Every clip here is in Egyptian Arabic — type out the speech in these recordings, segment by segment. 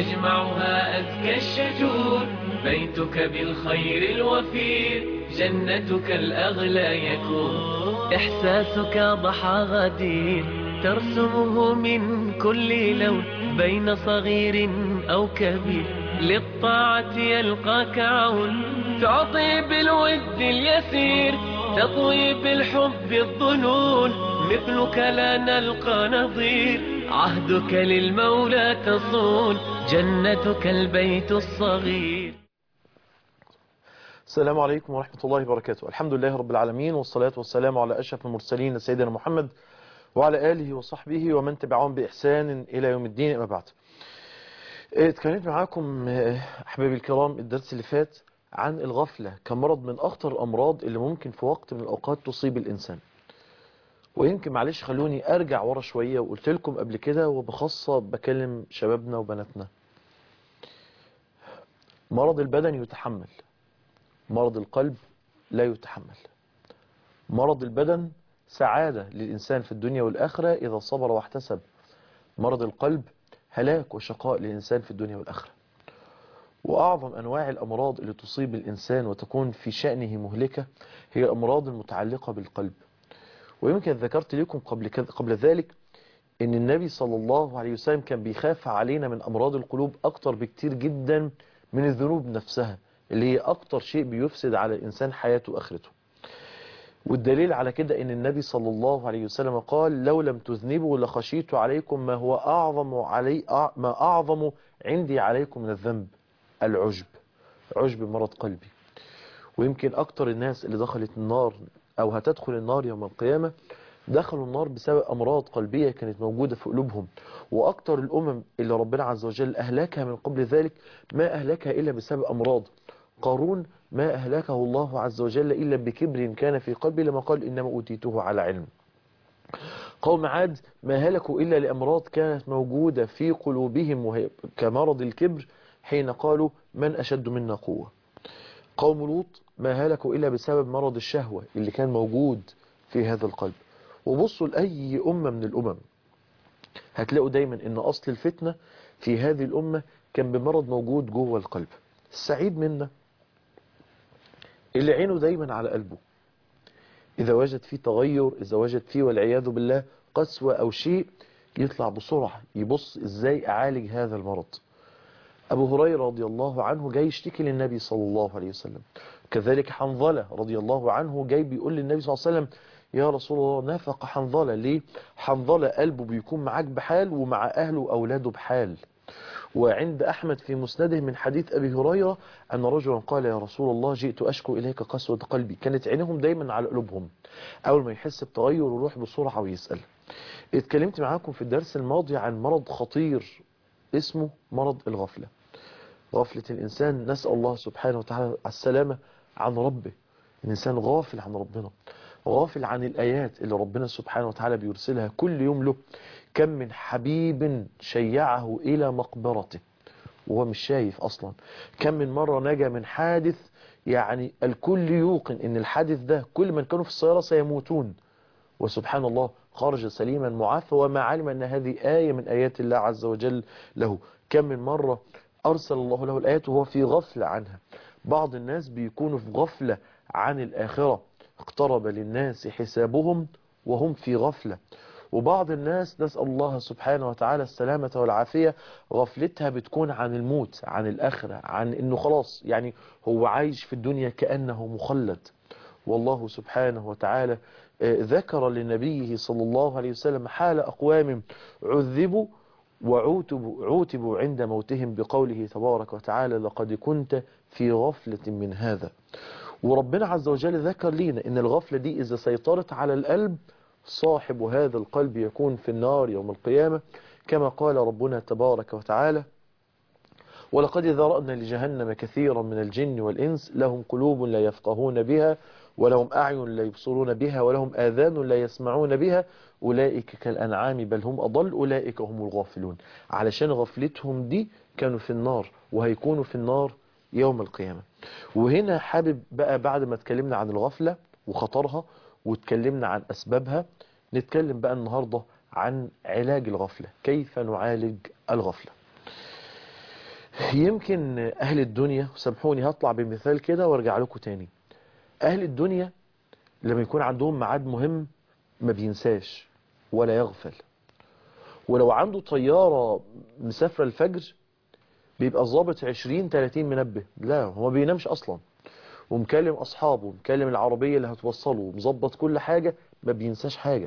تجمعها أزكى الشجور بيتك بالخير الوفير جنتك الأغلى يكون إحساسك ضحى غدير ترسمه من كل لون بين صغير أو كبير للطاعة يلقاك عون تعطي بالود اليسير تطوي بالحب الظنون مثلك لا نلقى نظير عهدك للمولى تصون جنتك البيت الصغير السلام عليكم ورحمة الله وبركاته الحمد لله رب العالمين والصلاة والسلام على أشرف المرسلين سيدنا محمد وعلى آله وصحبه ومن تبعهم بإحسان إلى يوم الدين أما بعد اتكلمت معاكم أحبابي الكرام الدرس اللي فات عن الغفلة كمرض من أخطر الأمراض اللي ممكن في وقت من الأوقات تصيب الإنسان ويمكن معلش خلوني أرجع ورا شوية وقلت لكم قبل كده وبخاصة بكلم شبابنا وبناتنا مرض البدن يتحمل مرض القلب لا يتحمل مرض البدن سعادة للإنسان في الدنيا والآخرة إذا صبر واحتسب مرض القلب هلاك وشقاء للإنسان في الدنيا والآخرة وأعظم أنواع الأمراض اللي تصيب الإنسان وتكون في شأنه مهلكة هي الأمراض المتعلقة بالقلب ويمكن ذكرت لكم قبل, قبل ذلك أن النبي صلى الله عليه وسلم كان بيخاف علينا من أمراض القلوب أكتر بكتير جدا من الذنوب نفسها اللي هي أكتر شيء بيفسد على الإنسان حياته وآخرته والدليل على كده ان النبي صلى الله عليه وسلم قال لو لم تذنبوا لخشيت عليكم ما هو أعظم علي ما أعظم عندي عليكم من الذنب العجب عجب مرض قلبي ويمكن أكتر الناس اللي دخلت النار أو هتدخل النار يوم القيامة دخلوا النار بسبب أمراض قلبية كانت موجودة في قلوبهم وأكتر الأمم اللي ربنا عز وجل أهلكها من قبل ذلك ما أهلكها إلا بسبب أمراض قارون ما أهلكه الله عز وجل إلا بكبر كان في قلبه لما قال إنما أوتيته على علم قوم عاد ما هلكوا إلا لأمراض كانت موجودة في قلوبهم وهي كمرض الكبر حين قالوا من أشد منا قوة قوم لوط ما هلكوا إلا بسبب مرض الشهوة اللي كان موجود في هذا القلب وبصوا لأي أمة من الأمم هتلاقوا دايما أن أصل الفتنة في هذه الأمة كان بمرض موجود جوه القلب السعيد منا اللي عينه دايما على قلبه إذا وجد فيه تغير إذا وجد فيه والعياذ بالله قسوة أو شيء يطلع بسرعة يبص إزاي أعالج هذا المرض أبو هريرة رضي الله عنه جاي يشتكي للنبي صلى الله عليه وسلم كذلك حنظلة رضي الله عنه جاي بيقول للنبي صلى الله عليه وسلم يا رسول الله نافق حنظلة ليه حنظلة قلبه بيكون معاك بحال ومع أهله وأولاده بحال وعند أحمد في مسنده من حديث أبي هريرة أن رجلا قال يا رسول الله جئت أشكو إليك قسوة قلبي كانت عينهم دايما على قلوبهم أول ما يحس بتغير يروح بسرعة ويسأل اتكلمت معاكم في الدرس الماضي عن مرض خطير اسمه مرض الغفلة غفلة الإنسان نسأل الله سبحانه وتعالى السلامة عن ربه الإنسان غافل عن ربنا غافل عن الآيات اللي ربنا سبحانه وتعالى بيرسلها كل يوم له كم من حبيب شيعه إلى مقبرته وهو مش شايف أصلا كم من مرة نجا من حادث يعني الكل يوقن ان الحادث ده كل من كانوا في السيارة سيموتون وسبحان الله خرج سليما معافى وما علم أن هذه آية من آيات الله عز وجل له كم من مرة أرسل الله له الآيات وهو في غفلة عنها بعض الناس بيكونوا في غفلة عن الآخرة اقترب للناس حسابهم وهم في غفلة وبعض الناس نسأل الله سبحانه وتعالى السلامة والعافية غفلتها بتكون عن الموت عن الآخرة عن انه خلاص يعني هو عايش في الدنيا كأنه مخلد والله سبحانه وتعالى ذكر لنبيه صلى الله عليه وسلم حال أقوام عذبوا وعوتبوا عوتبوا عند موتهم بقوله تبارك وتعالى لقد كنت في غفلة من هذا وربنا عز وجل ذكر لنا ان الغفلة دي إذا سيطرت على القلب صاحب هذا القلب يكون في النار يوم القيامة كما قال ربنا تبارك وتعالى ولقد ذرأنا لجهنم كثيرا من الجن والإنس لهم قلوب لا يفقهون بها ولهم أعين لا يبصرون بها ولهم آذان لا يسمعون بها أولئك كالأنعام بل هم أضل أولئك هم الغافلون علشان غفلتهم دي كانوا في النار وهيكونوا في النار يوم القيامة وهنا حابب بقى بعد ما اتكلمنا عن الغفلة وخطرها واتكلمنا عن أسبابها نتكلم بقى النهاردة عن علاج الغفلة كيف نعالج الغفلة يمكن أهل الدنيا سامحوني هطلع بمثال كده وارجع لكم تاني أهل الدنيا لما يكون عندهم ميعاد مهم ما بينساش ولا يغفل ولو عنده طيارة مسافرة الفجر بيبقى ظابط 20 30 منبه لا هو ما بينامش أصلا ومكلم أصحابه ومكلم العربية اللي هتوصله ومظبط كل حاجة ما بينساش حاجة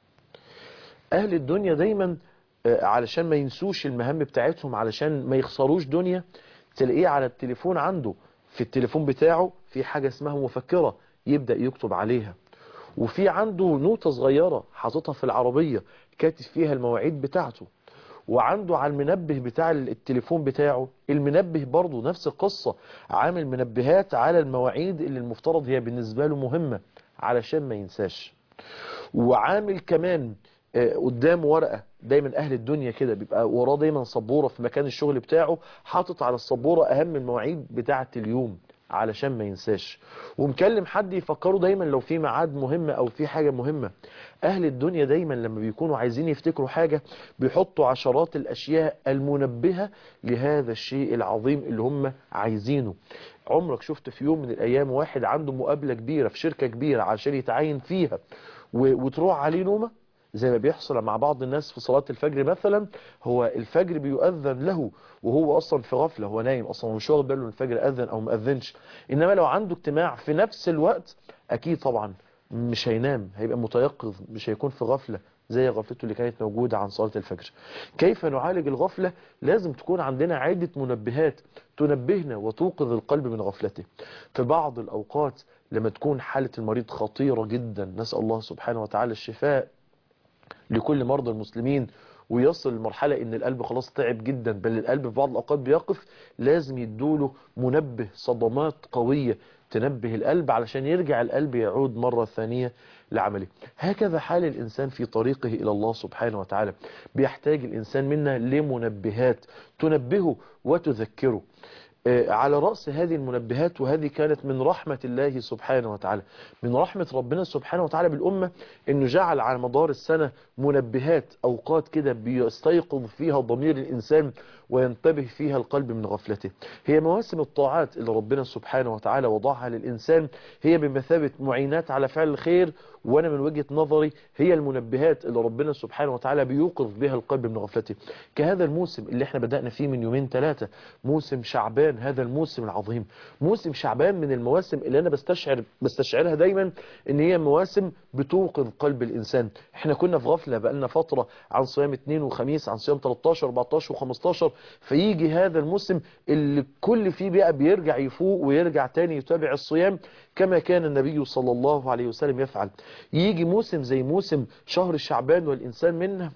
أهل الدنيا دايما آه، علشان ما ينسوش المهام بتاعتهم علشان ما يخسروش دنيا تلاقيه على التليفون عنده في التليفون بتاعه في حاجة اسمها مفكرة يبدأ يكتب عليها وفي عنده نوتة صغيرة حاططها في العربية كاتب فيها المواعيد بتاعته وعنده على المنبه بتاع التليفون بتاعه المنبه برضه نفس القصة عامل منبهات على المواعيد اللي المفترض هي بالنسبة له مهمة علشان ما ينساش وعامل كمان آه، قدامه ورقة دايما اهل الدنيا كده بيبقى وراه دايما سبورة في مكان الشغل بتاعه حاطط على السبورة اهم المواعيد بتاعة اليوم علشان ما ينساش ومكلم حد يفكره دايما لو في ميعاد مهم او في حاجة مهمة اهل الدنيا دايما لما بيكونوا عايزين يفتكروا حاجة بيحطوا عشرات الاشياء المنبهة لهذا الشيء العظيم اللي هم عايزينه عمرك شفت في يوم من الايام واحد عنده مقابلة كبيرة في شركة كبيرة عشان يتعين فيها و- وتروح عليه نومه زي ما بيحصل مع بعض الناس في صلاة الفجر مثلا هو الفجر بيؤذن له وهو اصلا في غفلة هو نايم اصلا مش واخد باله ان الفجر اذن او ما اذنش انما لو عنده اجتماع في نفس الوقت اكيد طبعا مش هينام هيبقى متيقظ مش هيكون في غفلة زي غفلته اللي كانت موجودة عن صلاة الفجر كيف نعالج الغفلة لازم تكون عندنا عدة منبهات تنبهنا وتوقظ القلب من غفلته في بعض الأوقات لما تكون حالة المريض خطيرة جدا نسأل الله سبحانه وتعالى الشفاء لكل مرضى المسلمين ويصل لمرحلة ان القلب خلاص تعب جدا بل القلب في بعض الاوقات بيقف لازم يدوله منبه صدمات قوية تنبه القلب علشان يرجع القلب يعود مرة ثانية لعمله هكذا حال الإنسان في طريقه إلى الله سبحانه وتعالى بيحتاج الإنسان منا لمنبهات تنبهه وتذكره آه، على رأس هذه المنبهات وهذه كانت من رحمة الله سبحانه وتعالى من رحمة ربنا سبحانه وتعالى بالأمة أنه جعل على مدار السنة منبهات أوقات كده بيستيقظ فيها ضمير الإنسان وينتبه فيها القلب من غفلته هي مواسم الطاعات اللي ربنا سبحانه وتعالى وضعها للإنسان هي بمثابة معينات على فعل الخير وأنا من وجهة نظري هي المنبهات اللي ربنا سبحانه وتعالى بيوقظ بها القلب من غفلته كهذا الموسم اللي احنا بدأنا فيه من يومين ثلاثة موسم شعبان هذا الموسم العظيم موسم شعبان من المواسم اللي أنا بستشعر بستشعرها دايما ان هي مواسم بتوقظ قلب الإنسان احنا كنا في غفلة بقالنا فترة عن صيام اثنين وخميس عن صيام 13 14 و15 فيجي هذا الموسم اللي كل فيه بقى بيرجع يفوق ويرجع تاني يتابع الصيام كما كان النبي صلى الله عليه وسلم يفعل يجي موسم زي موسم شهر شعبان والإنسان منه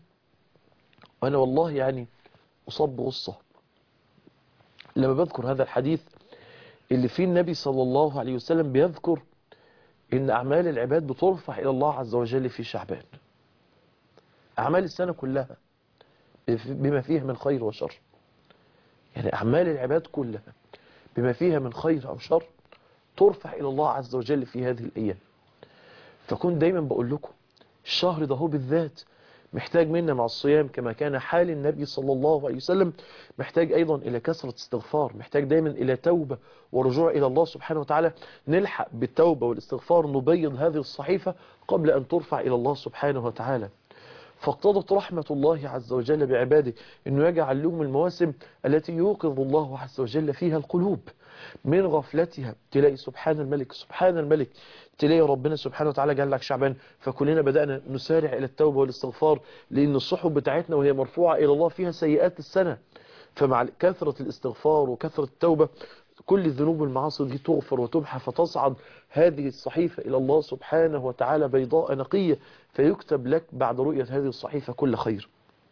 وأنا والله يعني أصاب بغصة لما بذكر هذا الحديث اللي فيه النبي صلى الله عليه وسلم بيذكر إن أعمال العباد بترفع إلى الله عز وجل في شعبان أعمال السنة كلها بما فيها من خير وشر يعني أعمال العباد كلها بما فيها من خير أو شر ترفع إلى الله عز وجل في هذه الأيام فكنت دايما بقول لكم الشهر ده هو بالذات محتاج منا مع الصيام كما كان حال النبي صلى الله عليه وسلم محتاج أيضا إلى كثرة استغفار محتاج دايما إلى توبة ورجوع إلى الله سبحانه وتعالى نلحق بالتوبة والاستغفار نبيض هذه الصحيفة قبل أن ترفع إلى الله سبحانه وتعالى فاقتضت رحمة الله عز وجل بعباده أنه يجعل لهم المواسم التي يوقظ الله عز وجل فيها القلوب من غفلتها تلاقي سبحان الملك سبحان الملك تلاقي ربنا سبحانه وتعالى جعل لك شعبان فكلنا بدأنا نسارع إلى التوبة والاستغفار لأن الصحف بتاعتنا وهي مرفوعة إلى الله فيها سيئات السنة فمع كثرة الاستغفار وكثرة التوبة كل الذنوب والمعاصي دي تغفر وتمحى فتصعد هذه الصحيفة إلى الله سبحانه وتعالى بيضاء نقية فيكتب لك بعد رؤية هذه الصحيفة كل خير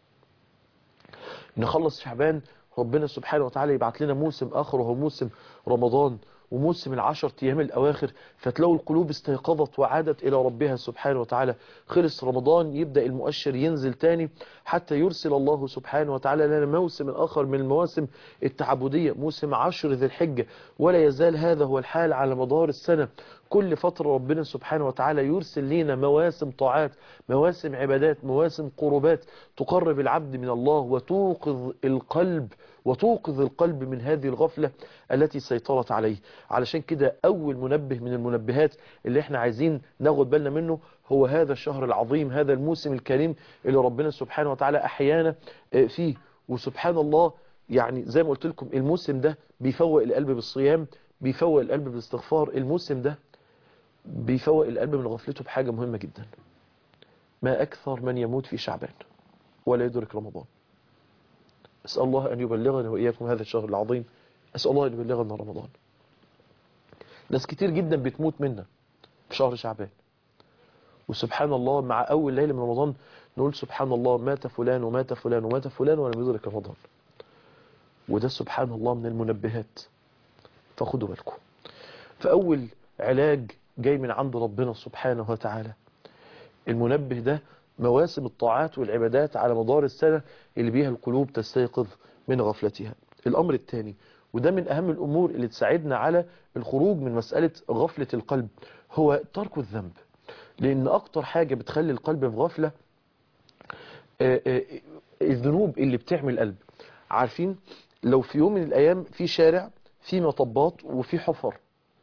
نخلص شعبان ربنا سبحانه وتعالى يبعت لنا موسم آخر وهو موسم رمضان وموسم العشر أيام الأواخر فتلاقوا القلوب استيقظت وعادت إلى ربها سبحانه وتعالى خلص رمضان يبدأ المؤشر ينزل تاني حتى يرسل الله سبحانه وتعالى لنا موسم آخر من المواسم التعبدية موسم عشر ذي الحجة ولا يزال هذا هو الحال على مدار السنة كل فترة ربنا سبحانه وتعالى يرسل لنا مواسم طاعات مواسم عبادات مواسم قربات تقرب العبد من الله وتوقظ القلب وتوقظ القلب من هذه الغفلة التي سيطرت عليه علشان كده أول منبه من المنبهات اللي احنا عايزين ناخد بالنا منه هو هذا الشهر العظيم هذا الموسم الكريم اللي ربنا سبحانه وتعالى أحيانا فيه وسبحان الله يعني زي ما قلت لكم الموسم ده بيفوق القلب بالصيام بيفوق القلب بالاستغفار الموسم ده بيفوق القلب من غفلته بحاجة مهمة جدا ما أكثر من يموت في شعبان ولا يدرك رمضان أسأل الله أن يبلغنا وإياكم هذا الشهر العظيم أسأل الله أن يبلغنا رمضان ناس كتير جدا بتموت منا في شهر شعبان وسبحان الله مع أول ليلة من رمضان نقول سبحان الله مات فلان ومات فلان ومات فلان ولم يدرك رمضان وده سبحان الله من المنبهات فخدوا بالكم فأول علاج جاي من عند ربنا سبحانه وتعالى المنبه ده مواسم الطاعات والعبادات على مدار السنة اللي بيها القلوب تستيقظ من غفلتها الأمر الثاني وده من أهم الأمور اللي تساعدنا على الخروج من مسألة غفلة القلب هو ترك الذنب لأن أكتر حاجة بتخلي القلب في غفلة الذنوب اللي بتعمل القلب عارفين لو في يوم من الأيام في شارع في مطبات وفي حفر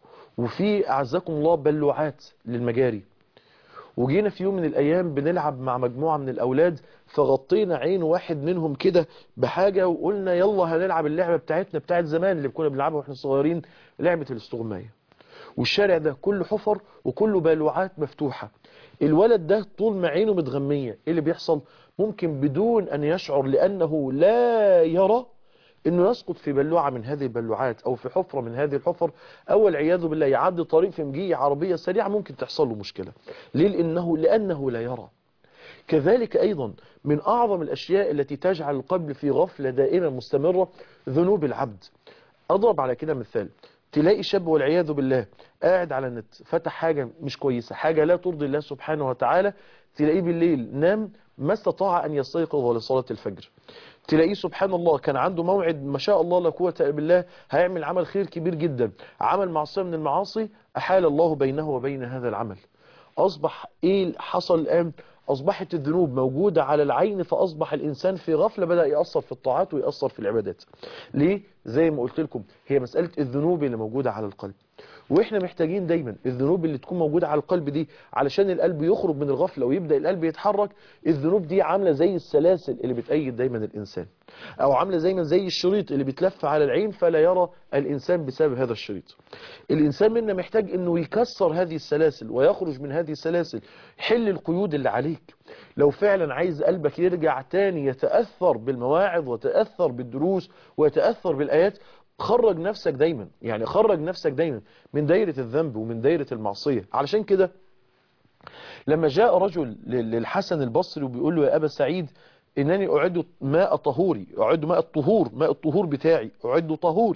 وفي أعزكم الله بلوعات للمجاري وجينا في يوم من الأيام بنلعب مع مجموعة من الأولاد فغطينا عين واحد منهم كده بحاجة وقلنا يلا هنلعب اللعبة بتاعتنا بتاعت زمان اللي كنا بنلعبها واحنا صغيرين لعبة الاستغماية والشارع ده كله حفر وكله بلوعات مفتوحة الولد ده طول ما عينه متغمية ايه اللي بيحصل ممكن بدون أن يشعر لأنه لا يرى انه يسقط في بلوعة من هذه البلوعات او في حفرة من هذه الحفر او العياذ بالله يعدي طريق في مجية عربية سريعة ممكن تحصل له مشكلة ليه لانه, لأنه لا يرى كذلك ايضا من اعظم الاشياء التي تجعل القلب في غفلة دائمة مستمرة ذنوب العبد اضرب على كده مثال تلاقي شاب والعياذ بالله قاعد على النت فتح حاجة مش كويسة حاجة لا ترضي الله سبحانه وتعالى تلاقيه بالليل نام ما استطاع أن يستيقظ لصلاة الفجر تلاقيه سبحان الله كان عنده موعد ما شاء الله لا قوه الا بالله هيعمل عمل خير كبير جدا عمل معصيه من المعاصي احال الله بينه وبين هذا العمل اصبح ايه حصل الان اصبحت الذنوب موجودة على العين فاصبح الانسان في غفلة بدأ يأثر في الطاعات ويأثر في العبادات ليه زي ما قلت لكم هي مسألة الذنوب اللي موجودة على القلب واحنا محتاجين دايما الذنوب اللي تكون موجودة على القلب دي علشان القلب يخرج من الغفلة ويبدأ القلب يتحرك الذنوب دي عاملة زي السلاسل اللي بتأيد دايما الإنسان أو عاملة دايما زي الشريط اللي بيتلف على العين فلا يرى الإنسان بسبب هذا الشريط الإنسان منا محتاج أنه يكسر هذه السلاسل ويخرج من هذه السلاسل حل القيود اللي عليك لو فعلا عايز قلبك يرجع تاني يتأثر بالمواعظ وتأثر بالدروس ويتأثر بالآيات خرج نفسك دايما يعني خرج نفسك دايما من دايرة الذنب ومن دايرة المعصية علشان كده لما جاء رجل للحسن البصري وبيقول له يا أبا سعيد إنني أعد ماء طهوري أعد ماء الطهور ماء الطهور بتاعي أعد طهوري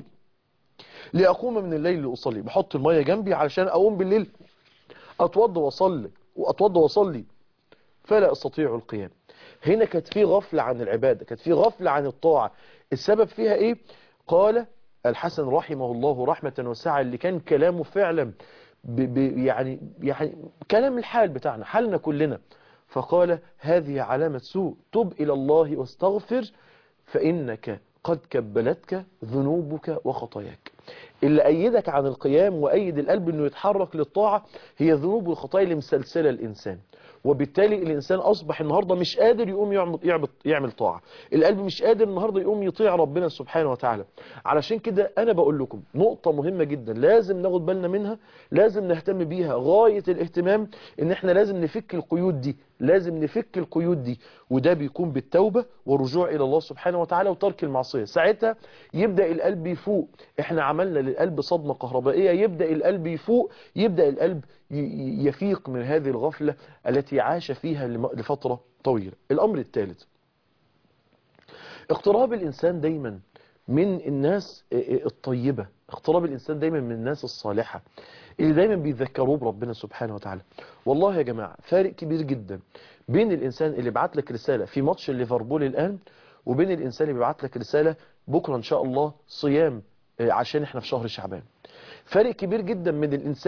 لأقوم من الليل لأصلي بحط المية جنبي علشان أقوم بالليل أتوضى وأصلي وأتوضى وأصلي فلا أستطيع القيام هنا كانت في غفلة عن العبادة كانت في غفلة عن الطاعة السبب فيها إيه قال الحسن رحمه الله رحمة وسعة اللي كان كلامه فعلا ب ب يعني يعني كلام الحال بتاعنا حالنا كلنا فقال هذه علامة سوء تب إلى الله واستغفر فإنك قد كبلتك ذنوبك وخطاياك اللي أيدك عن القيام وأيد القلب أنه يتحرك للطاعة هي ذنوب والخطايا اللي مسلسلة الإنسان وبالتالي الإنسان أصبح النهاردة مش قادر يقوم يعمل, يعمل, يعمل طاعة القلب مش قادر النهاردة يقوم يطيع ربنا سبحانه وتعالى علشان كده أنا بقول لكم نقطة مهمة جدا لازم ناخد بالنا منها لازم نهتم بيها غاية الاهتمام ان احنا لازم نفك القيود دي لازم نفك القيود دي وده بيكون بالتوبة والرجوع إلى الله سبحانه وتعالى وترك المعصية ساعتها يبدأ القلب يفوق احنا عملنا للقلب صدمة كهربائية يبدأ القلب يفوق يبدأ القلب يفيق من هذه الغفلة التي عاش فيها لفترة طويلة الأمر الثالث اقتراب الإنسان دايما من الناس الطيبة اقتراب الإنسان دايما من الناس الصالحة اللي دايما بيذكروه بربنا سبحانه وتعالى والله يا جماعة فارق كبير جدا بين الإنسان اللي بعت لك رسالة في ماتش ليفربول الآن وبين الإنسان اللي بيبعت لك رسالة بكرة إن شاء الله صيام عشان احنا في شهر شعبان فارق كبير جدا من الإنسان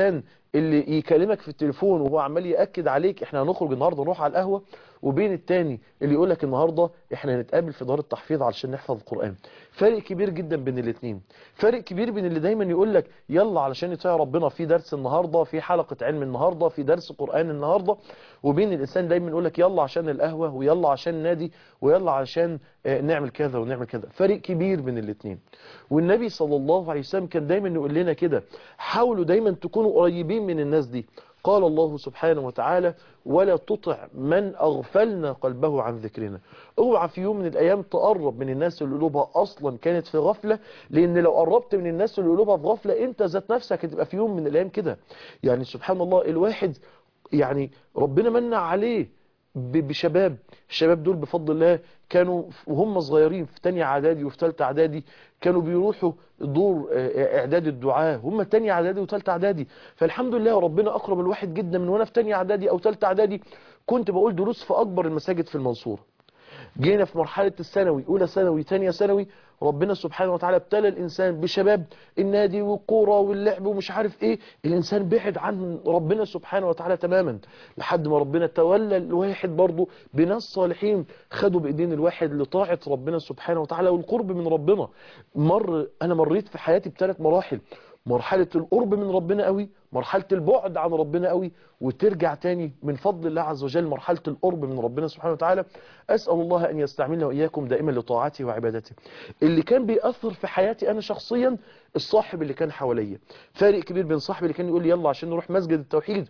اللي يكلمك في التليفون وهو عمال ياكد عليك احنا هنخرج النهارده نروح على القهوه وبين التاني اللي يقول لك النهارده احنا هنتقابل في دار التحفيظ علشان نحفظ القران فرق كبير جدا بين الاثنين فرق كبير بين اللي دايما يقول لك يلا علشان يطيع ربنا في درس النهارده في حلقه علم النهارده في درس قران النهارده وبين الانسان دايما يقول لك يلا عشان القهوه ويلا عشان النادي ويلا عشان آه، نعمل كذا ونعمل كذا فرق كبير بين الاثنين والنبي صلى الله عليه وسلم كان دايما يقول لنا كده حاولوا دايما تكونوا قريبين من الناس دي قال الله سبحانه وتعالى ولا تطع من أغفلنا قلبه عن ذكرنا اوعى في يوم من الأيام تقرب من الناس اللي قلوبها أصلا كانت في غفلة لأن لو قربت من الناس اللي قلوبها في غفلة أنت ذات نفسك هتبقى في يوم من الأيام كده يعني سبحان الله الواحد يعني ربنا منع عليه ب- بشباب الشباب دول بفضل الله كانوا وهم صغيرين في تانية اعدادي وفي تالتة اعدادي كانوا بيروحوا دور آه، اعداد الدعاة هم تانية اعدادي وتالتة اعدادي فالحمد لله ربنا اقرب الواحد جدا من وانا في تانية اعدادي او تالتة اعدادي كنت بقول دروس في اكبر المساجد في المنصورة جينا في مرحلة الثانوي أولى ثانوي تانية ثانوي ربنا سبحانه وتعالى ابتلى الإنسان بشباب النادي والكورة واللعب ومش عارف إيه الإنسان بعد عن ربنا سبحانه وتعالى تماما لحد ما ربنا تولى الواحد برضه بناس صالحين خدوا بإيدين الواحد لطاعة ربنا سبحانه وتعالى والقرب من ربنا مر أنا مريت في حياتي بثلاث مراحل مرحلة القرب من ربنا قوي مرحلة البعد عن ربنا قوي وترجع تاني من فضل الله عز وجل مرحلة القرب من ربنا سبحانه وتعالى أسأل الله أن يستعملنا وإياكم دائما لطاعته وعبادته اللي كان بيأثر في حياتي أنا شخصيا الصاحب اللي كان حواليا فارق كبير بين صاحبي اللي كان يقول لي يلا عشان نروح مسجد التوحيد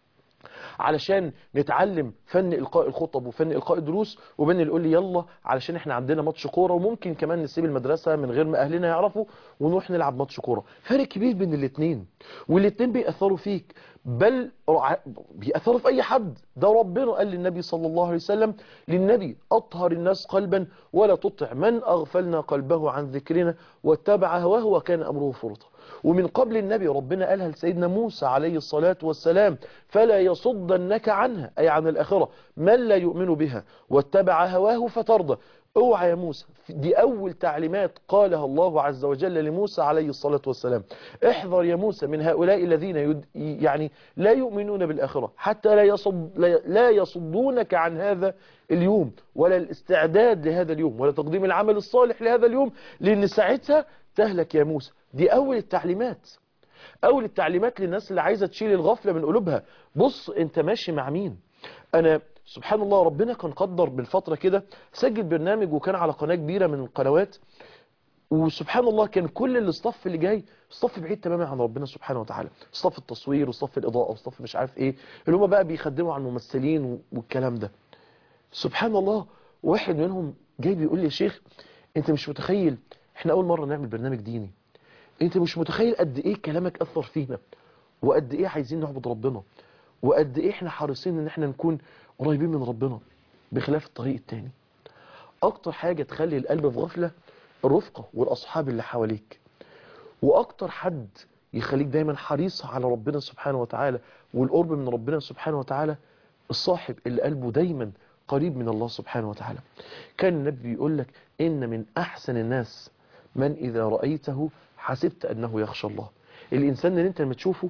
علشان نتعلم فن إلقاء الخطب وفن إلقاء الدروس وبين اللي يقول لي يلا علشان احنا عندنا ماتش كورة وممكن كمان نسيب المدرسة من غير ما أهلنا يعرفوا ونروح نلعب ماتش كورة فارق كبير بين الاثنين والاثنين بيأثروا فيك بل رع- بيأثروا في أي حد ده ربنا قال للنبي صلى الله عليه وسلم للنبي أطهر الناس قلبا ولا تطع من أغفلنا قلبه عن ذكرنا واتبع هواه وكان أمره فرطا ومن قبل النبي ربنا قالها لسيدنا موسى عليه الصلاة والسلام فلا يصدنك عنها أي عن الآخرة من لا يؤمن بها واتبع هواه فترضى اوعى يا موسى دي أول تعليمات قالها الله عز وجل لموسى عليه الصلاة والسلام احذر يا موسى من هؤلاء الذين يد يعني لا يؤمنون بالآخرة حتى لا, يصد لا- لا يصدونك عن هذا اليوم ولا الاستعداد لهذا اليوم ولا تقديم العمل الصالح لهذا اليوم لأن ساعتها تهلك يا موسى دي أول التعليمات أول التعليمات للناس اللي عايزة تشيل الغفلة من قلوبها بص انت ماشي مع مين أنا سبحان الله ربنا كان قدر بالفترة كده سجل برنامج وكان على قناة كبيرة من القنوات وسبحان الله كان كل الاصطف اللي جاي صف بعيد تماما عن ربنا سبحانه وتعالى صف التصوير وصف الإضاءة وصف مش عارف ايه اللي هم بقى بيخدموا على الممثلين والكلام ده سبحان الله واحد منهم جاي بيقول لي يا شيخ انت مش متخيل احنا اول مرة نعمل برنامج ديني انت مش متخيل قد ايه كلامك اثر فينا وقد ايه عايزين نعبد ربنا وقد ايه احنا حريصين ان احنا نكون قريبين من ربنا بخلاف الطريق التاني اكتر حاجة تخلي القلب في غفلة الرفقة والاصحاب اللي حواليك واكتر حد يخليك دايما حريص على ربنا سبحانه وتعالى والقرب من ربنا سبحانه وتعالى الصاحب اللي قلبه دايما قريب من الله سبحانه وتعالى كان النبي بيقول لك إن من أحسن الناس من إذا رأيته حسبت أنه يخشى الله الإنسان اللي أنت لما تشوفه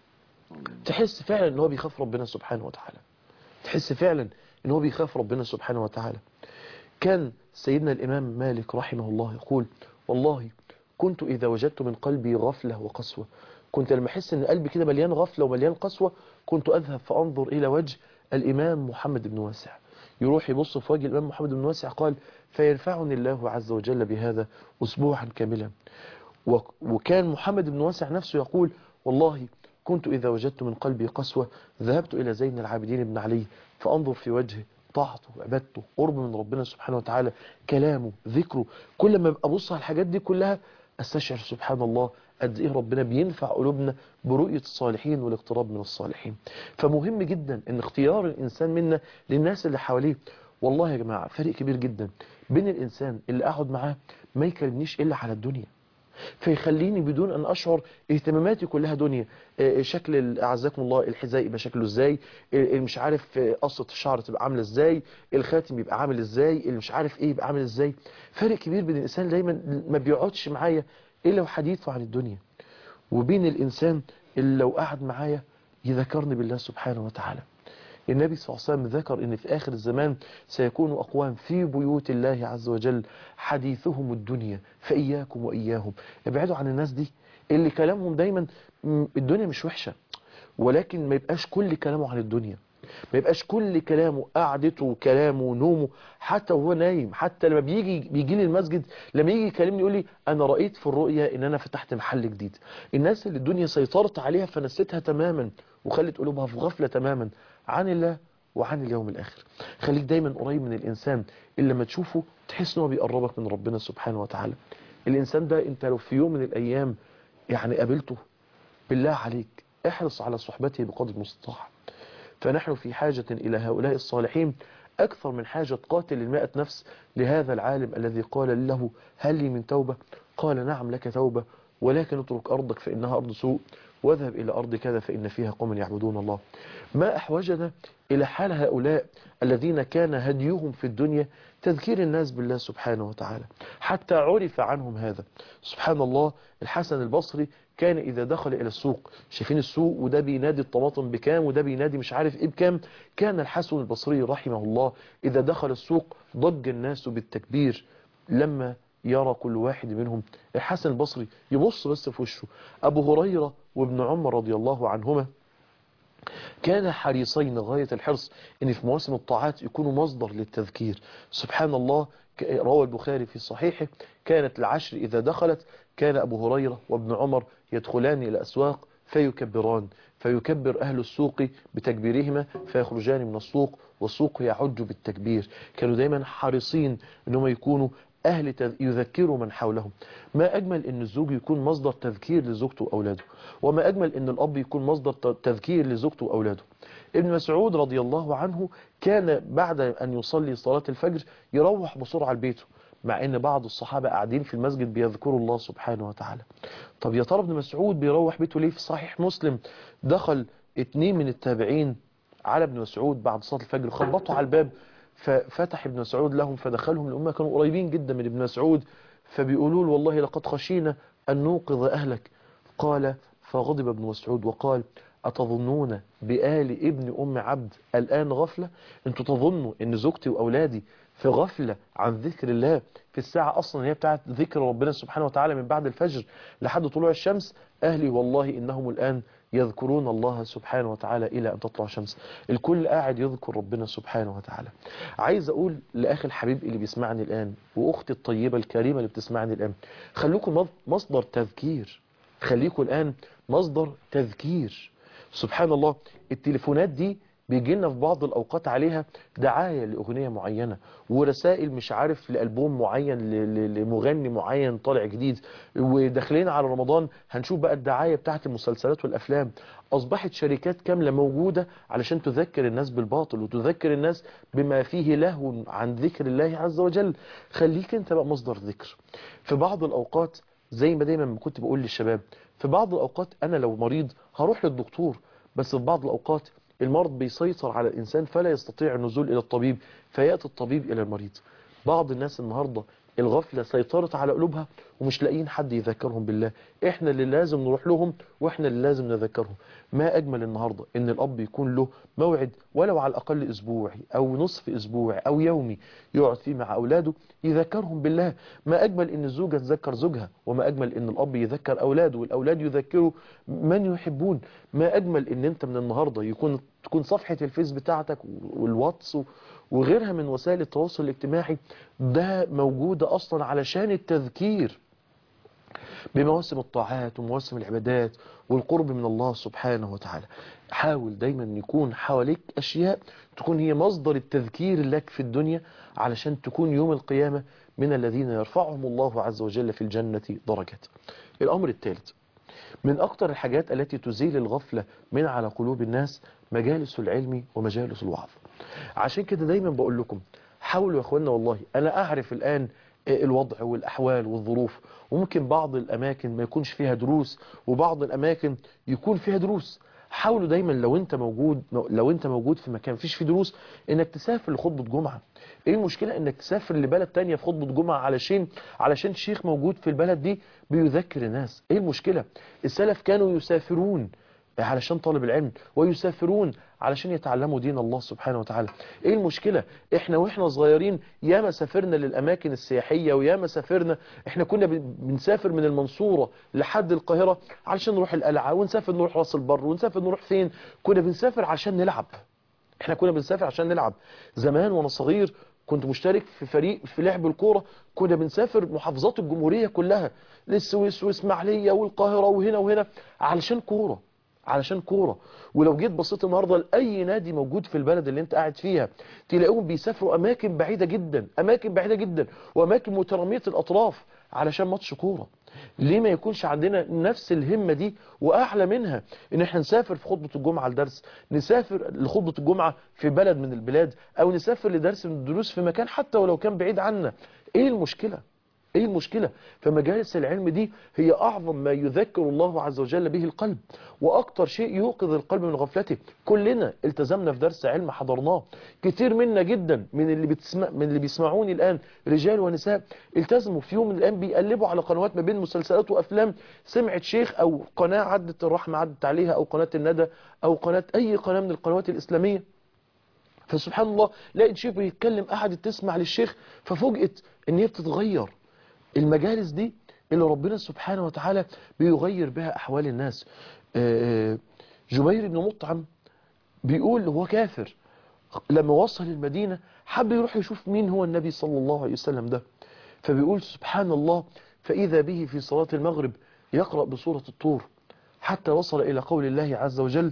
تحس فعلا أنه بيخاف ربنا سبحانه وتعالى تحس فعلا أنه بيخاف ربنا سبحانه وتعالى كان سيدنا الإمام مالك رحمه الله يقول والله كنت إذا وجدت من قلبي غفلة وقسوة كنت لما أحس أن قلبي كده مليان غفلة ومليان قسوة كنت أذهب فأنظر إلى وجه الإمام محمد بن واسع يروح يبص في وجه الإمام محمد بن واسع قال فينفعني الله عز وجل بهذا أسبوعا كاملا وك- وكان محمد بن واسع نفسه يقول والله كنت إذا وجدت من قلبي قسوة ذهبت إلى زين العابدين بن علي فأنظر في وجهه طاعته وعبادته قرب من ربنا سبحانه وتعالى كلامه ذكره كل ما أبص على الحاجات دي كلها استشعر سبحان الله قد ايه ربنا بينفع قلوبنا برؤية الصالحين والاقتراب من الصالحين فمهم جدا ان اختيار الانسان منا للناس اللي حواليه والله يا جماعة فرق كبير جدا بين الانسان اللي اقعد معاه ما يكلمنيش الا على الدنيا فيخليني بدون ان اشعر اهتماماتي كلها دنيا آه، شكل ال- اعزكم الله الحذاء يبقى شكله ازاي آه، مش عارف آه، قصة الشعر تبقى عامله ازاي الخاتم يبقى عامل ازاي اللي مش عارف ايه يبقى عامل ازاي فرق كبير بين الانسان دايما ما بيقعدش معايا الا وحديثه عن الدنيا وبين الانسان اللي لو قعد معايا يذكرني بالله سبحانه وتعالى النبي صلى الله عليه وسلم ذكر ان في اخر الزمان سيكون اقوام في بيوت الله عز وجل حديثهم الدنيا فاياكم واياهم ابعدوا عن الناس دي اللي كلامهم دايما م، الدنيا مش وحشة ولكن ما يبقاش كل كلامه عن الدنيا ما يبقاش كل كلامه قعدته كلامه نومه حتى وهو نايم حتى لما بيجي بيجي لي المسجد لما يجي يكلمني يقول لي انا رأيت في الرؤيا ان انا فتحت محل جديد الناس اللي الدنيا سيطرت عليها فنسيتها تماما وخلت قلوبها في غفلة تماما عن الله وعن اليوم الآخر خليك دايما قريب من الإنسان اللي لما تشوفه تحس انه بيقربك من ربنا سبحانه وتعالى الإنسان ده انت لو في يوم من الأيام يعني قابلته بالله عليك احرص على صحبته بقدر المستطاع فنحن في حاجة إلى هؤلاء الصالحين أكثر من حاجة قاتل المائة نفس لهذا العالم الذي قال له هل لي من توبة قال نعم لك توبة ولكن اترك أرضك فإنها أرض سوء واذهب إلى أرض كذا فإن فيها قوم يعبدون الله ما أحوجنا إلى حال هؤلاء الذين كان هديهم في الدنيا تذكير الناس بالله سبحانه وتعالى حتى عرف عنهم هذا سبحان الله الحسن البصري كان إذا دخل إلى السوق شايفين السوق وده بينادي الطماطم بكام وده بينادي مش عارف إيه بكام كان الحسن البصري رحمه الله إذا دخل السوق ضج الناس بالتكبير لما يرى كل واحد منهم الحسن البصري يبص بس في وشه أبو هريرة وابن عمر رضي الله عنهما كان حريصين غاية الحرص ان في مواسم الطاعات يكونوا مصدر للتذكير سبحان الله روى البخاري في صحيحه كانت العشر إذا دخلت كان أبو هريرة وابن عمر يدخلان إلى أسواق فيكبران فيكبر أهل السوق بتكبيرهما فيخرجان من السوق والسوق يعج بالتكبير كانوا دايما حريصين أنهم يكونوا أهل يذكروا من حولهم ما أجمل أن الزوج يكون مصدر تذكير لزوجته وأولاده وما أجمل أن الأب يكون مصدر تذكير لزوجته وأولاده ابن مسعود رضي الله عنه كان بعد أن يصلي صلاة الفجر يروح بسرعة لبيته مع ان بعض الصحابة قاعدين في المسجد بيذكروا الله سبحانه وتعالى طب يا ترى ابن مسعود بيروح بيته ليه في صحيح مسلم دخل اتنين من التابعين على ابن مسعود بعد صلاة الفجر خبطوا على الباب ففتح ابن مسعود لهم فدخلهم الأمة كانوا قريبين جدا من ابن مسعود فبيقولوا له والله لقد خشينا أن نوقظ أهلك قال فغضب ابن مسعود وقال أتظنون بآل ابن أم عبد الآن غفلة انتوا تظنوا ان زوجتي وأولادي في غفلة عن ذكر الله في الساعة أصلا هي بتاعت ذكر ربنا سبحانه وتعالى من بعد الفجر لحد طلوع الشمس أهلي والله إنهم الآن يذكرون الله سبحانه وتعالى إلى أن تطلع الشمس الكل قاعد يذكر ربنا سبحانه وتعالى عايز أقول لأخي الحبيب اللي بيسمعني الآن وأختي الطيبة الكريمة اللي بتسمعني الآن خليكم مصدر تذكير خليكم الآن مصدر تذكير سبحان الله التليفونات دي بيجي لنا في بعض الأوقات عليها دعاية لأغنية معينة ورسائل مش عارف لألبوم معين لمغني معين طالع جديد وداخلين على رمضان هنشوف بقى الدعاية بتاعت المسلسلات والأفلام أصبحت شركات كاملة موجودة علشان تذكر الناس بالباطل وتذكر الناس بما فيه لهو عن ذكر الله عز وجل خليك انت بقى مصدر ذكر في بعض الأوقات زي ما دايما كنت بقول للشباب في بعض الأوقات أنا لو مريض هروح للدكتور بس في بعض الأوقات المرض بيسيطر على الإنسان فلا يستطيع النزول إلى الطبيب فيأتي الطبيب إلى المريض بعض الناس النهاردة الغفلة سيطرت على قلوبها ومش لاقيين حد يذكرهم بالله احنا اللي لازم نروح لهم واحنا اللي لازم نذكرهم ما اجمل النهاردة ان الاب يكون له موعد ولو على الاقل اسبوعي او نصف اسبوعي او يومي يقعد فيه مع اولاده يذكرهم بالله ما اجمل ان الزوجة تذكر زوجها وما اجمل ان الاب يذكر اولاده والاولاد يذكروا من يحبون ما اجمل ان انت من النهاردة يكون تكون صفحة الفيس بتاعتك والواتس وغيرها من وسائل التواصل الاجتماعي ده موجودة أصلا علشان التذكير بمواسم الطاعات ومواسم العبادات والقرب من الله سبحانه وتعالى حاول دايما يكون حواليك أشياء تكون هي مصدر التذكير لك في الدنيا علشان تكون يوم القيامة من الذين يرفعهم الله عز وجل في الجنة درجات الأمر الثالث من أكثر الحاجات التي تزيل الغفلة من على قلوب الناس مجالس العلم ومجالس الوعظ عشان كده دايما بقول لكم حاولوا يا اخوانا والله انا اعرف الان الوضع والاحوال والظروف وممكن بعض الاماكن ما يكونش فيها دروس وبعض الاماكن يكون فيها دروس حاولوا دايما لو انت موجود لو انت موجود في مكان فيش فيه دروس انك تسافر لخطبة جمعة ايه المشكلة انك تسافر لبلد تانية في خطبة جمعة علشان علشان شيخ موجود في البلد دي بيذكر الناس ايه المشكلة السلف كانوا يسافرون علشان طالب العلم ويسافرون علشان يتعلموا دين الله سبحانه وتعالى ايه المشكلة احنا واحنا صغيرين ياما سافرنا للاماكن السياحية وياما سافرنا احنا كنا بن- بنسافر من المنصورة لحد القاهرة علشان نروح القلعة ونسافر نروح راس البر ونسافر نروح فين كنا بنسافر علشان نلعب احنا كنا بنسافر عشان نلعب زمان وانا صغير كنت مشترك في فريق في لعب الكوره كنا بنسافر محافظات الجمهوريه كلها للسويس واسماعيليه والقاهره وهنا وهنا علشان كوره علشان كوره ولو جيت بصيت النهارده لاي نادي موجود في البلد اللي انت قاعد فيها تلاقيهم بيسافروا اماكن بعيده جدا اماكن بعيده جدا واماكن متراميه الاطراف علشان ماتش كوره ليه ما يكونش عندنا نفس الهمة دي وأعلى منها إن احنا نسافر في خطبة الجمعة لدرس نسافر لخطبة الجمعة في بلد من البلاد أو نسافر لدرس من الدروس في مكان حتى ولو كان بعيد عنا إيه المشكلة؟ ايه المشكلة فمجالس العلم دي هي اعظم ما يذكر الله عز وجل به القلب واكتر شيء يوقظ القلب من غفلته كلنا التزمنا في درس علم حضرناه كتير منا جدا من اللي بتسمع من اللي بيسمعوني الان رجال ونساء التزموا في يوم من الايام بيقلبوا على قنوات ما بين مسلسلات وافلام سمعت شيخ او قناة عدت الرحمة عدت عليها او قناة الندى او قناة اي قناة من القنوات الاسلامية فسبحان الله لقيت شيخ بيتكلم قعدت تسمع للشيخ ففوجئت ان هي بتتغير المجالس دي اللي ربنا سبحانه وتعالى بيغير بها أحوال الناس آه، جبير بن مطعم بيقول هو كافر لما وصل المدينة حب يروح يشوف مين هو النبي صلى الله عليه وسلم ده فبيقول سبحان الله فإذا به في صلاة المغرب يقرأ بسورة الطور حتى وصل إلى قول الله عز وجل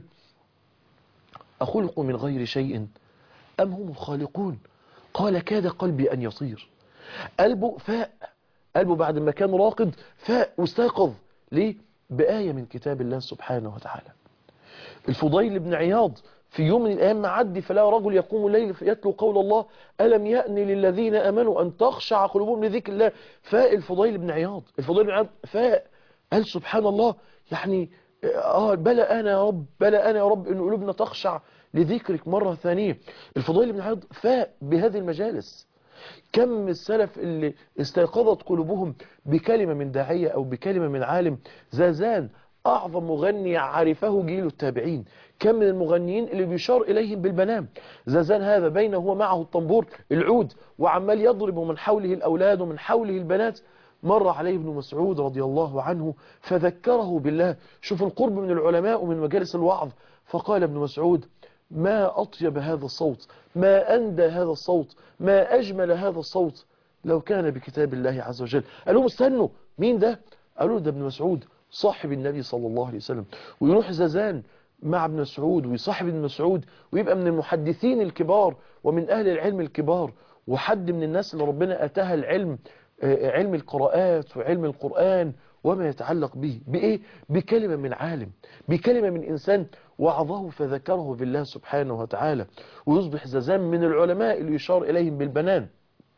أخلق من غير شيء أم هم الخالقون قال كاد قلبي أن يطير قلبه فاق قلبه بعد ما كان راقد فاق واستيقظ ليه بآية من كتاب الله سبحانه وتعالى الفضيل بن عياض في يوم من الأيام معدي فلا رجل يقوم الليل يتلو قول الله ألم يأن للذين أمنوا أن تخشع قلوبهم لذكر الله فاق الفضيل بن عياض الفضيل بن عياض فاق قال سبحان الله يعني آه بلى أنا يا رب بلى أنا يا رب أن قلوبنا تخشع لذكرك مرة ثانية الفضيل بن عياض فاق بهذه المجالس كم السلف اللي استيقظت قلوبهم بكلمة من داعية أو بكلمة من عالم زازان أعظم مغني عرفه جيل التابعين كم من المغنيين اللي بيشار إليهم بالبنام زازان هذا بينه ومعه الطنبور العود وعمال يضرب من حوله الأولاد ومن حوله البنات مر عليه ابن مسعود رضي الله عنه فذكره بالله شوف القرب من العلماء ومن مجالس الوعظ فقال ابن مسعود ما أطيب هذا الصوت ما أندى هذا الصوت ما أجمل هذا الصوت لو كان بكتاب الله عز وجل قالوا استنوا مين ده قالوا ده ابن مسعود صاحب النبي صلى الله عليه وسلم ويروح زازان مع ابن مسعود ويصاحب ابن مسعود ويبقى من المحدثين الكبار ومن أهل العلم الكبار وحد من الناس اللي ربنا أتاها العلم آه، علم القراءات وعلم القرآن وما يتعلق به بإيه؟ بكلمة من عالم بكلمة من إنسان وعظه فذكره بالله سبحانه وتعالى ويصبح زازان من العلماء اللي يشار إليهم بالبنان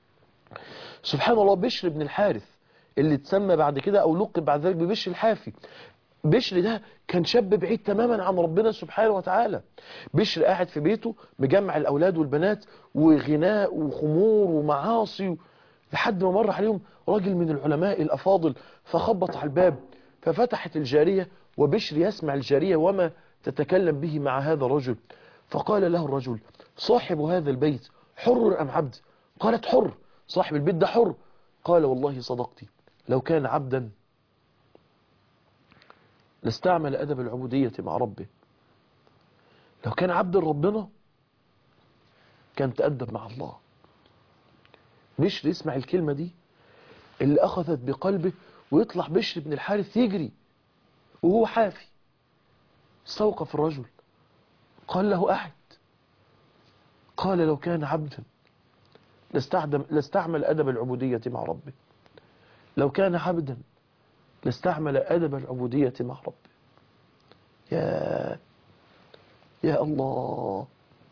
سبحان الله بشر بن الحارث اللي تسمى بعد كده أو لقب بعد ذلك ببشر الحافي بشر ده كان شاب بعيد تماما عن ربنا سبحانه وتعالى بشر قاعد في بيته مجمع الأولاد والبنات وغناء وخمور ومعاصي لحد ما مر عليهم راجل من العلماء الأفاضل فخبط على الباب ففتحت الجارية وبشر يسمع الجارية وما تتكلم به مع هذا الرجل فقال له الرجل صاحب هذا البيت حر أم عبد قالت حر صاحب البيت ده حر قال والله صدقتي لو كان عبدا لاستعمل أدب العبودية مع ربه لو كان عبد ربنا كان تأدب مع الله بشر يسمع الكلمة دي اللي أخذت بقلبه ويطلع بشر بن الحارث يجري وهو حافي استوقف الرجل قال له أحد قال لو كان عبدا لاستعدم لاستعمل أدب العبودية مع ربه لو كان عبدا لاستعمل أدب العبودية مع ربه يا يا الله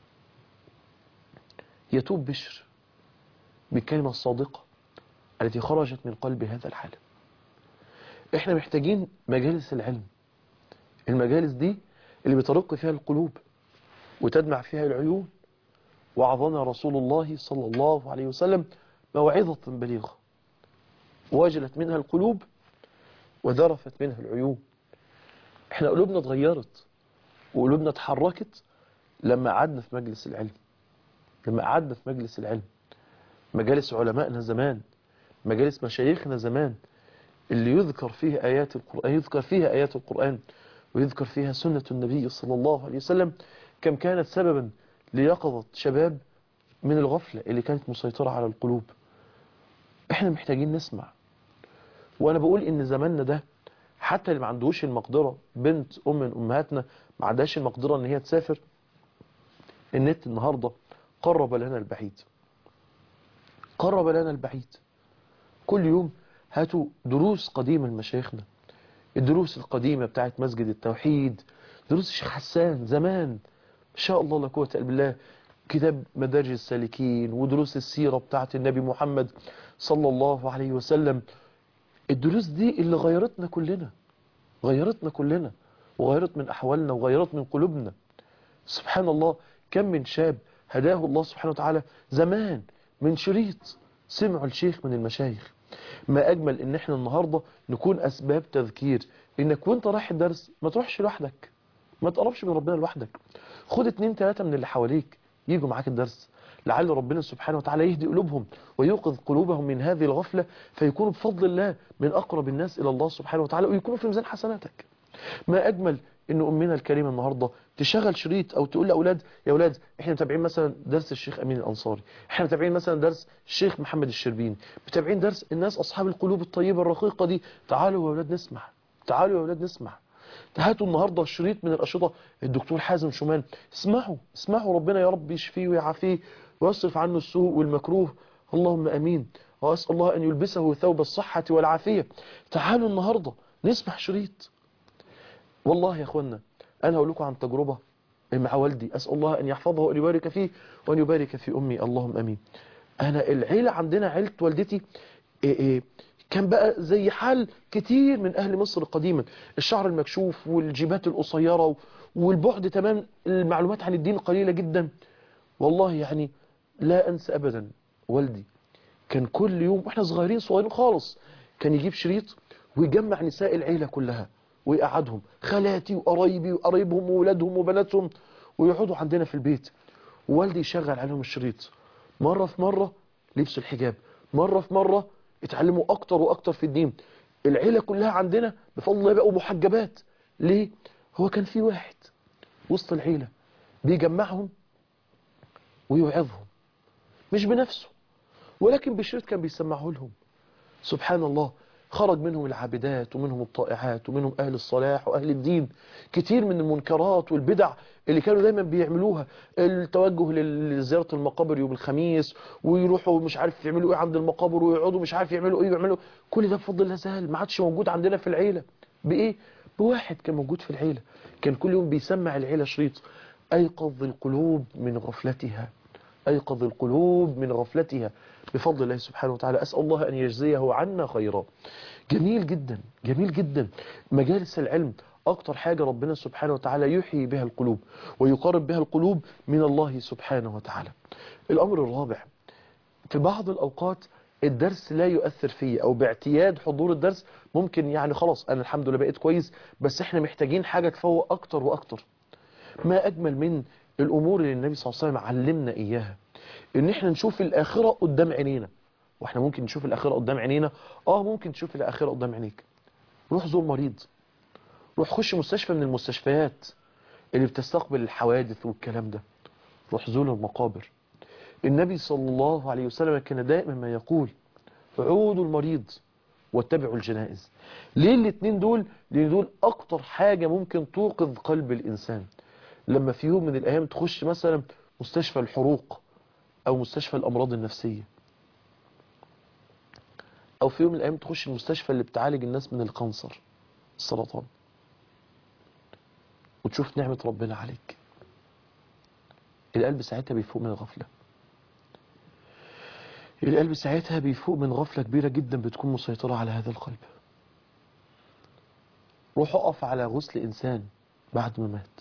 يتوب بشر بالكلمة الصادقة التي خرجت من قلب هذا الحالم احنا محتاجين مجالس العلم المجالس دي اللي بترق فيها القلوب وتدمع فيها العيون وعظنا رسول الله صلى الله عليه وسلم موعظة بليغة وجلت منها القلوب وذرفت منها العيون احنا قلوبنا اتغيرت وقلوبنا اتحركت لما قعدنا في مجلس العلم لما قعدنا في مجلس العلم مجالس علمائنا زمان مجالس مشايخنا زمان اللي يذكر فيه آيات القرآن يذكر فيها آيات القرآن ويذكر فيها سنة النبي صلى الله عليه وسلم كم كانت سببا ليقظة شباب من الغفلة اللي كانت مسيطرة على القلوب احنا محتاجين نسمع وانا بقول ان زماننا ده حتى اللي ما عندهوش المقدرة بنت ام من امهاتنا ما عندهاش المقدرة ان هي تسافر النت النهاردة قرب لنا البعيد قرب لنا البعيد كل يوم هاتوا دروس قديمة لمشايخنا الدروس القديمة بتاعت مسجد التوحيد دروس الشيخ حسان زمان ما شاء الله لا قوة الا بالله كتاب مدارج السالكين ودروس السيرة بتاعت النبي محمد صلى الله عليه وسلم الدروس دي اللي غيرتنا كلنا غيرتنا كلنا وغيرت من أحوالنا وغيرت من قلوبنا سبحان الله كم من شاب هداه الله سبحانه وتعالى زمان من شريط سمعوا الشيخ من المشايخ ما أجمل إن احنا النهاردة نكون أسباب تذكير إنك وانت رايح الدرس ما تروحش لوحدك ما تقربش من ربنا لوحدك خد اتنين تلاتة من اللي حواليك يجوا معاك الدرس لعل ربنا سبحانه وتعالى يهدي قلوبهم ويوقظ قلوبهم من هذه الغفلة فيكونوا بفضل الله من أقرب الناس إلى الله سبحانه وتعالى ويكونوا في ميزان حسناتك ما أجمل إن أمنا الكريمة النهاردة تشغل شريط أو تقول لأولاد يا أولاد إحنا متابعين مثلا درس الشيخ أمين الأنصاري إحنا متابعين مثلا درس الشيخ محمد الشربيني متابعين درس الناس أصحاب القلوب الطيبة الرقيقة دي تعالوا يا أولاد نسمع تعالوا يا أولاد نسمع هاتوا النهاردة شريط من الأشرطة الدكتور حازم شومان اسمعوا اسمعوا ربنا يا رب يشفيه ويعافيه ويصرف عنه السوء والمكروه اللهم أمين وأسأل الله أن يلبسه ثوب الصحة والعافية تعالوا النهاردة نسمع شريط والله يا أخوانا أنا أقول لكم عن تجربة مع والدي أسأل الله أن يحفظه وأن يبارك فيه وأن يبارك في أمي اللهم أمين أنا العيلة عندنا عيلة والدتي إيه إيه كان بقى زي حال كتير من أهل مصر قديما الشعر المكشوف والجيبات القصيرة والبعد تمام المعلومات عن الدين قليلة جدا والله يعني لا أنسى أبدا والدي كان كل يوم واحنا صغيرين صغيرين خالص كان يجيب شريط ويجمع نساء العيلة كلها ويقعدهم خالاتي وقرايبي وقرايبهم وولادهم وبناتهم ويقعدوا عندنا في البيت والدي يشغل عليهم الشريط مرة في مرة لبسوا الحجاب مرة في مرة اتعلموا أكتر وأكتر في الدين العيلة كلها عندنا بفضل الله بقوا محجبات ليه؟ هو كان في واحد وسط العيلة بيجمعهم ويوعظهم مش بنفسه ولكن بشريط كان بيسمعه لهم سبحان الله خرج منهم العابدات ومنهم الطائعات ومنهم أهل الصلاح وأهل الدين كتير من المنكرات والبدع اللي كانوا دايما بيعملوها التوجه لزيارة المقابر يوم الخميس ويروحوا مش عارف يعملوا ايه عند المقابر ويقعدوا مش عارف يعملوا ايه ويعملوا كل ده بفضل الله سهل ما عادش موجود عندنا في العيلة بايه بواحد كان موجود في العيلة كان كل يوم بيسمع العيلة شريط أيقظ القلوب من غفلتها أيقظ القلوب من غفلتها بفضل الله سبحانه وتعالى أسأل الله أن يجزيه عنا خيرا جميل جدا جميل جدا مجالس العلم أكتر حاجة ربنا سبحانه وتعالى يحيي بها القلوب ويقرب بها القلوب من الله سبحانه وتعالى الأمر الرابع في بعض الأوقات الدرس لا يؤثر فيه أو باعتياد حضور الدرس ممكن يعني خلاص أنا الحمد لله بقيت كويس بس إحنا محتاجين حاجة تفوق أكتر وأكتر ما أجمل من الأمور اللي النبي صلى الله عليه وسلم علمنا إياها إن إحنا نشوف الآخرة قدام عينينا وإحنا ممكن نشوف الآخرة قدام عينينا آه ممكن تشوف الآخرة قدام عينيك روح زور مريض روح خش مستشفى من المستشفيات اللي بتستقبل الحوادث والكلام ده روح زور المقابر النبي صلى الله عليه وسلم كان دائما ما يقول عودوا المريض واتبعوا الجنائز ليه الاثنين دول لان دول اكتر حاجة ممكن توقظ قلب الانسان لما في يوم من الايام تخش مثلا مستشفى الحروق او مستشفى الامراض النفسية او في يوم من الايام تخش المستشفى اللي بتعالج الناس من الكانسر السرطان وتشوف نعمة ربنا عليك القلب ساعتها بيفوق من الغفلة القلب ساعتها بيفوق من غفلة كبيرة جدا بتكون مسيطرة على هذا القلب روح اقف على غسل إنسان بعد ما مات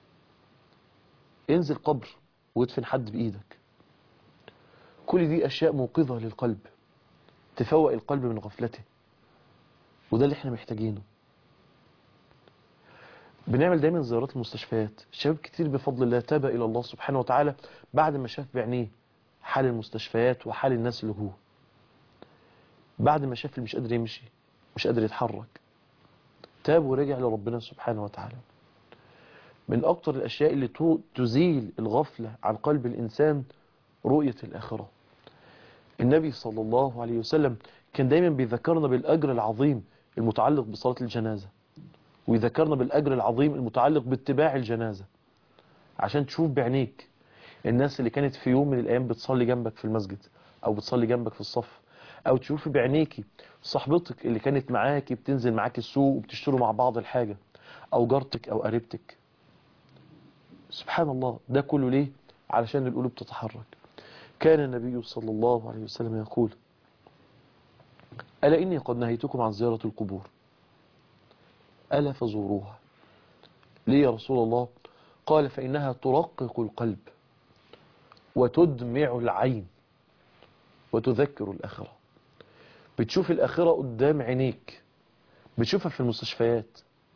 انزل قبر وادفن حد بإيدك كل دي أشياء موقظة للقلب تفوق القلب من غفلته وده اللي احنا محتاجينه بنعمل دايما زيارات المستشفيات شباب كتير بفضل الله تاب إلى الله سبحانه وتعالى بعد ما شاف بعينيه حال المستشفيات وحال الناس اللي جوه بعد ما شاف اللي مش قادر يمشي مش قادر يتحرك تاب ورجع لربنا سبحانه وتعالى من أكتر الأشياء اللي تو- تزيل الغفلة عن قلب الإنسان رؤية الآخرة النبي صلى الله عليه وسلم كان دايما بيذكرنا بالأجر العظيم المتعلق بصلاة الجنازة ويذكرنا بالأجر العظيم المتعلق باتباع الجنازة عشان تشوف بعينيك الناس اللي كانت في يوم من الأيام بتصلي جنبك في المسجد أو بتصلي جنبك في الصف أو تشوف بعينيكي صاحبتك اللي كانت معاكي بتنزل معاك السوق وبتشتروا مع بعض الحاجة أو جارتك أو قريبتك سبحان الله ده كله ليه علشان القلوب تتحرك كان النبي صلى الله عليه وسلم يقول ألا إني قد نهيتكم عن زيارة القبور ألا فزوروها ليه يا رسول الله قال فإنها ترقق القلب وتدمع العين وتذكر الآخرة بتشوف الآخرة قدام عينيك بتشوفها في المستشفيات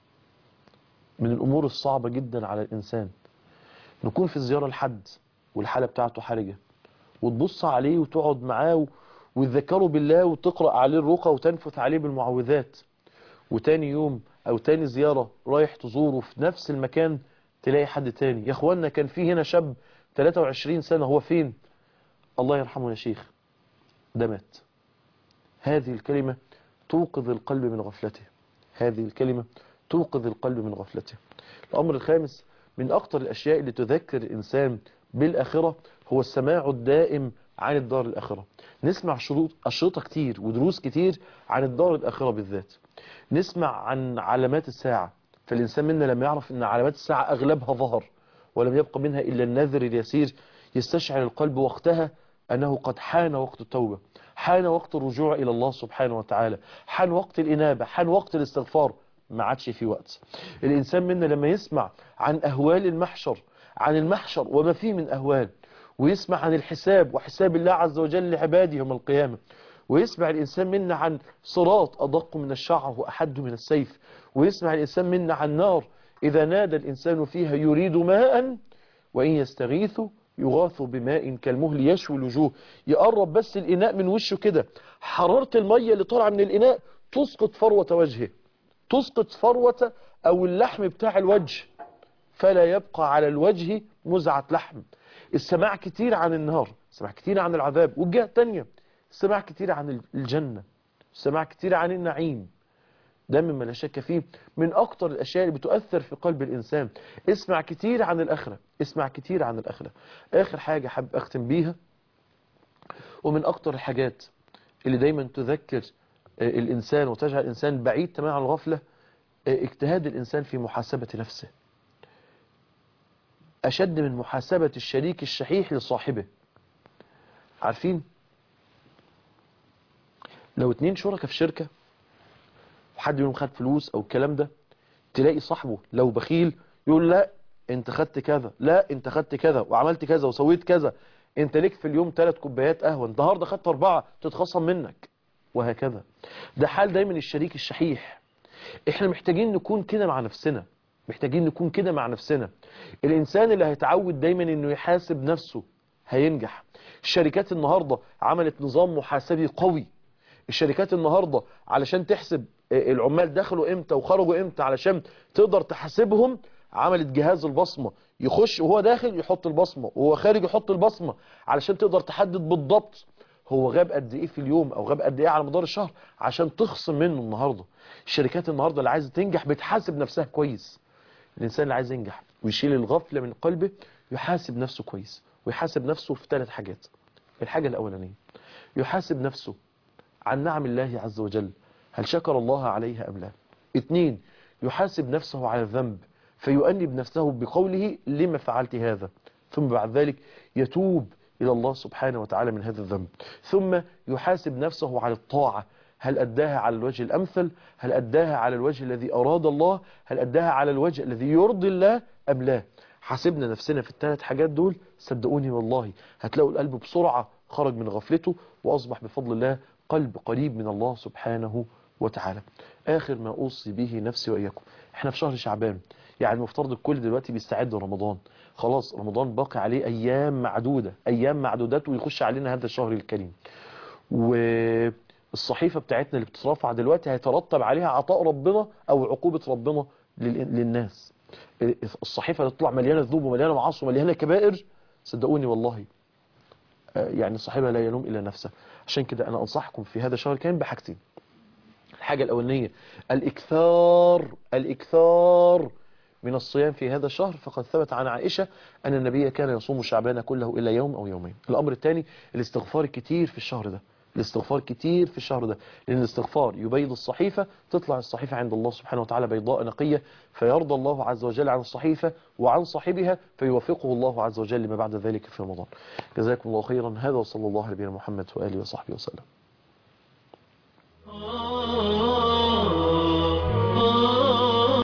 من الأمور الصعبة جدا على الإنسان نكون في زيارة لحد والحالة بتاعته حرجة وتبص عليه وتقعد معاه و- وتذكره بالله وتقرأ عليه الرقى وتنفث عليه بالمعوذات وتاني يوم او تاني زيارة رايح تزوره في نفس المكان تلاقي حد تاني يا اخوانا كان في هنا شاب 23 سنة هو فين الله يرحمه يا شيخ ده مات هذه الكلمة توقظ القلب من غفلته هذه الكلمة توقظ القلب من غفلته الأمر الخامس من أكتر الأشياء اللي تذكر الإنسان بالآخرة هو السماع الدائم عن الدار الآخرة نسمع شروط أشرطة كتير ودروس كتير عن الدار الآخرة بالذات نسمع عن علامات الساعة فالإنسان منا لما يعرف أن علامات الساعة أغلبها ظهر ولم يبقى منها إلا النذر اليسير يستشعر القلب وقتها أنه قد حان وقت التوبة حان وقت الرجوع إلى الله سبحانه وتعالى حان وقت الإنابة حان وقت الاستغفار ما عادش في وقت الإنسان منا لما يسمع عن أهوال المحشر عن المحشر وما فيه من أهوال ويسمع عن الحساب وحساب الله عز وجل لعباده يوم القيامة ويسمع الإنسان منا عن صراط أدق من الشعر وأحد من السيف ويسمع الإنسان منا عن نار إذا نادى الإنسان فيها يريد ماء وإن يستغيثوا يغاثوا بماء كالمهل يشوي الوجوه يقرب بس الإناء من وشه كده حرارة المية اللي طالعة من الإناء تسقط فروة وجهه تسقط فروة أو اللحم بتاع الوجه فلا يبقى على الوجه مزعة لحم السماع كتير عن النار السماع كتير عن العذاب والجهة التانية السماع كتير عن الجنة السماع كتير عن النعيم ده مما لا شك فيه من أكتر الأشياء اللي بتؤثر في قلب الإنسان اسمع كتير عن الآخرة اسمع كتير عن الآخرة آخر حاجة حابب أختم بيها ومن أكتر الحاجات اللي دايما تذكر آه، الإنسان وتجعل الإنسان بعيد تماما عن الغفلة آه، اجتهاد الإنسان في محاسبة نفسه أشد من محاسبة الشريك الشحيح لصاحبه عارفين لو اتنين شركة في شركة وحد منهم خد فلوس او الكلام ده تلاقي صاحبه لو بخيل يقول لا انت خدت كذا لا انت خدت كذا وعملت كذا وسويت كذا انت ليك في اليوم ثلاث كوبايات قهوه النهارده خدت اربعه تتخصم منك وهكذا ده حال دايما الشريك الشحيح احنا محتاجين نكون كده مع نفسنا محتاجين نكون كده مع نفسنا الانسان اللي هيتعود دايما انه يحاسب نفسه هينجح الشركات النهارده عملت نظام محاسبي قوي الشركات النهاردة علشان تحسب العمال دخلوا امتى وخرجوا امتى علشان تقدر تحاسبهم عملت جهاز البصمة يخش وهو داخل يحط البصمة وهو خارج يحط البصمة علشان تقدر تحدد بالضبط هو غاب قد ايه في اليوم او غاب قد ايه على مدار الشهر عشان تخصم منه النهاردة الشركات النهاردة اللي عايزة تنجح بتحاسب نفسها كويس الانسان اللي عايز ينجح ويشيل الغفلة من قلبه يحاسب نفسه كويس ويحاسب نفسه في ثلاث حاجات الحاجة الاولانية يحاسب نفسه عن نعم الله عز وجل هل شكر الله عليها أم لا اثنين يحاسب نفسه على الذنب فيؤنب نفسه بقوله لما فعلت هذا ثم بعد ذلك يتوب إلى الله سبحانه وتعالى من هذا الذنب ثم يحاسب نفسه على الطاعة هل أداها على الوجه الأمثل هل أداها على الوجه الذي أراد الله هل أداها على الوجه الذي يرضي الله أم لا حاسبنا نفسنا في الثلاث حاجات دول صدقوني والله هتلاقوا القلب بسرعة خرج من غفلته وأصبح بفضل الله قلب قريب من الله سبحانه وتعالى آخر ما أوصي به نفسي وإياكم احنا في شهر شعبان يعني المفترض الكل دلوقتي بيستعد لرمضان خلاص رمضان باقي عليه أيام معدودة أيام معدودات ويخش علينا هذا الشهر الكريم والصحيفة بتاعتنا اللي بتترفع دلوقتي هيترتب عليها عطاء ربنا أو عقوبة ربنا لل- للناس الصحيفة اللي تطلع مليانة ذنوب ومليانة معاصي ومليانة كبائر صدقوني والله آه، يعني صاحبها لا يلوم إلا نفسه عشان كده أنا أنصحكم في هذا الشهر الكريم بحاجتين الحاجة الأولانية الإكثار الإكثار من الصيام في هذا الشهر فقد ثبت عن عائشة أن النبي كان يصوم شعبان كله إلا يوم أو يومين الأمر الثاني الاستغفار الكتير في الشهر ده الاستغفار كتير في الشهر ده لأن الاستغفار يبيض الصحيفة تطلع الصحيفة عند الله سبحانه وتعالى بيضاء نقية فيرضى الله عز وجل عن الصحيفة وعن صاحبها فيوفقه الله عز وجل لما بعد ذلك في رمضان جزاكم الله خيرا هذا وصلى الله على نبينا محمد وآله وصحبه وسلم Oh